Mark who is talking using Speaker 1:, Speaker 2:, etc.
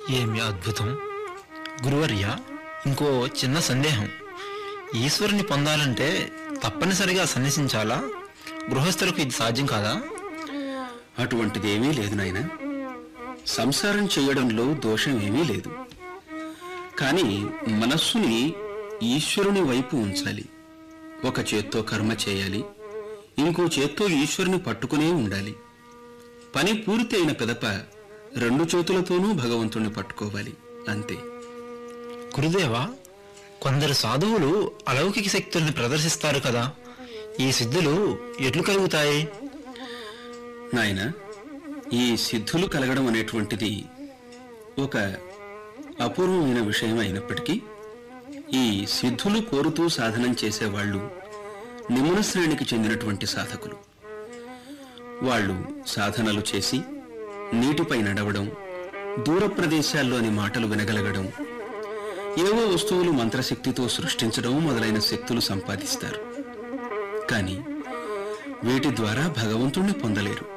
Speaker 1: ఏమి అద్భుతం గురువర్య ఇంకో చిన్న సందేహం ఈశ్వరుని పొందాలంటే తప్పనిసరిగా సన్యసించాలా గృహస్థులకు ఇది సాధ్యం కాదా
Speaker 2: అటువంటిదేమీ లేదు నాయన సంసారం చేయడంలో దోషం ఏమీ లేదు కానీ మనస్సుని ఈశ్వరుని వైపు ఉంచాలి ఒక చేత్తో కర్మ చేయాలి ఇంకో చేత్తో ఈశ్వరుని పట్టుకునే ఉండాలి పని పూర్తి అయిన పిదప రెండు చేతులతోనూ భగవంతుణ్ణి పట్టుకోవాలి అంతే
Speaker 1: గురుదేవా కొందరు సాధువులు అలౌకిక శక్తుల్ని ప్రదర్శిస్తారు కదా ఈ సిద్ధులు ఎట్లు కలుగుతాయి
Speaker 2: నాయన ఈ సిద్ధులు కలగడం అనేటువంటిది ఒక అపూర్వమైన విషయం అయినప్పటికీ ఈ సిద్ధులు కోరుతూ సాధనం చేసేవాళ్ళు నిమ్న శ్రేణికి చెందినటువంటి సాధకులు వాళ్ళు సాధనలు చేసి నీటిపై నడవడం దూర ప్రదేశాల్లోని మాటలు వినగలగడం ఏవో వస్తువులు మంత్రశక్తితో సృష్టించడం మొదలైన శక్తులు సంపాదిస్తారు కానీ వీటి ద్వారా భగవంతుణ్ణి పొందలేరు